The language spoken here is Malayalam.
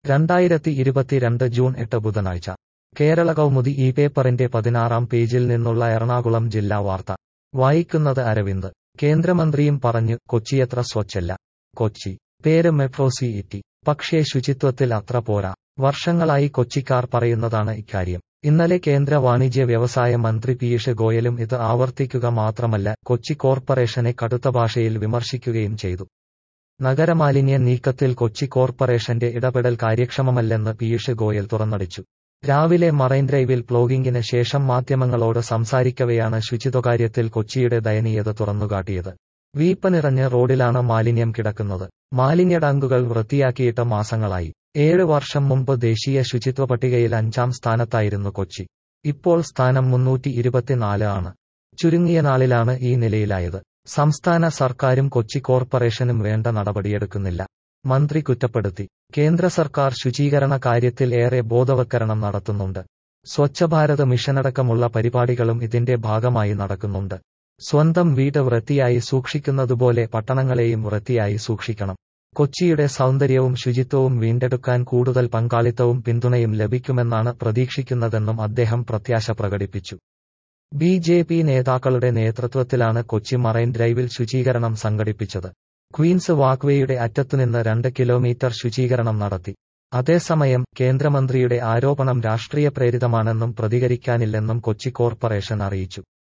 രണ്ടായിരത്തി ഇരുപത്തിരണ്ട് ജൂൺ എട്ട് ബുധനാഴ്ച കേരള കൗമുദി ഈ പേപ്പറിന്റെ പതിനാറാം പേജിൽ നിന്നുള്ള എറണാകുളം ജില്ലാ വാർത്ത വായിക്കുന്നത് അരവിന്ദ് കേന്ദ്രമന്ത്രിയും പറഞ്ഞു കൊച്ചിയത്ര സ്വച്ഛല്ല കൊച്ചി പേര് മെട്രോ സിഇറ്റി പക്ഷേ ശുചിത്വത്തിൽ അത്ര പോരാ വർഷങ്ങളായി കൊച്ചിക്കാർ പറയുന്നതാണ് ഇക്കാര്യം ഇന്നലെ കേന്ദ്ര വാണിജ്യ വ്യവസായ മന്ത്രി പീയൂഷ് ഗോയലും ഇത് ആവർത്തിക്കുക മാത്രമല്ല കൊച്ചി കോർപ്പറേഷനെ കടുത്ത ഭാഷയിൽ വിമർശിക്കുകയും ചെയ്തു നഗരമാലിന്യ നീക്കത്തിൽ കൊച്ചി കോർപ്പറേഷന്റെ ഇടപെടൽ കാര്യക്ഷമമല്ലെന്ന് പീയൂഷ് ഗോയൽ തുറന്നടിച്ചു രാവിലെ മറൈൻ ഡ്രൈവിൽ പ്ലോഗിംഗിന് ശേഷം മാധ്യമങ്ങളോട് സംസാരിക്കവെയാണ് ശുചിത്വകാര്യത്തിൽ കൊച്ചിയുടെ ദയനീയത തുറന്നുകാട്ടിയത് വീപ്പ നിറഞ്ഞ് റോഡിലാണ് മാലിന്യം കിടക്കുന്നത് മാലിന്യ ടാങ്കുകൾ വൃത്തിയാക്കിയിട്ട് മാസങ്ങളായി ഏഴ് വർഷം മുമ്പ് ദേശീയ ശുചിത്വ പട്ടികയിൽ അഞ്ചാം സ്ഥാനത്തായിരുന്നു കൊച്ചി ഇപ്പോൾ സ്ഥാനം മുന്നൂറ്റി ഇരുപത്തിനാല് ആണ് ചുരുങ്ങിയ നാളിലാണ് ഈ നിലയിലായത് സംസ്ഥാന സർക്കാരും കൊച്ചി കോർപ്പറേഷനും വേണ്ട നടപടിയെടുക്കുന്നില്ല മന്ത്രി കുറ്റപ്പെടുത്തി കേന്ദ്ര സർക്കാർ ശുചീകരണ കാര്യത്തിൽ ഏറെ ബോധവൽക്കരണം നടത്തുന്നുണ്ട് സ്വച്ഛ ഭാരത് മിഷനടക്കമുള്ള പരിപാടികളും ഇതിന്റെ ഭാഗമായി നടക്കുന്നുണ്ട് സ്വന്തം വീട് വൃത്തിയായി സൂക്ഷിക്കുന്നതുപോലെ പട്ടണങ്ങളെയും വൃത്തിയായി സൂക്ഷിക്കണം കൊച്ചിയുടെ സൗന്ദര്യവും ശുചിത്വവും വീണ്ടെടുക്കാൻ കൂടുതൽ പങ്കാളിത്തവും പിന്തുണയും ലഭിക്കുമെന്നാണ് പ്രതീക്ഷിക്കുന്നതെന്നും അദ്ദേഹം പ്രത്യാശ പ്രകടിപ്പിച്ചു ബി ജെ പി നേതാക്കളുടെ നേതൃത്വത്തിലാണ് കൊച്ചി മറൈൻ ഡ്രൈവിൽ ശുചീകരണം സംഘടിപ്പിച്ചത് ക്വീൻസ് വാക്വേയുടെ അറ്റത്തുനിന്ന് രണ്ട് കിലോമീറ്റർ ശുചീകരണം നടത്തി അതേസമയം കേന്ദ്രമന്ത്രിയുടെ ആരോപണം രാഷ്ട്രീയ പ്രേരിതമാണെന്നും പ്രതികരിക്കാനില്ലെന്നും കൊച്ചി കോർപ്പറേഷൻ അറിയിച്ചു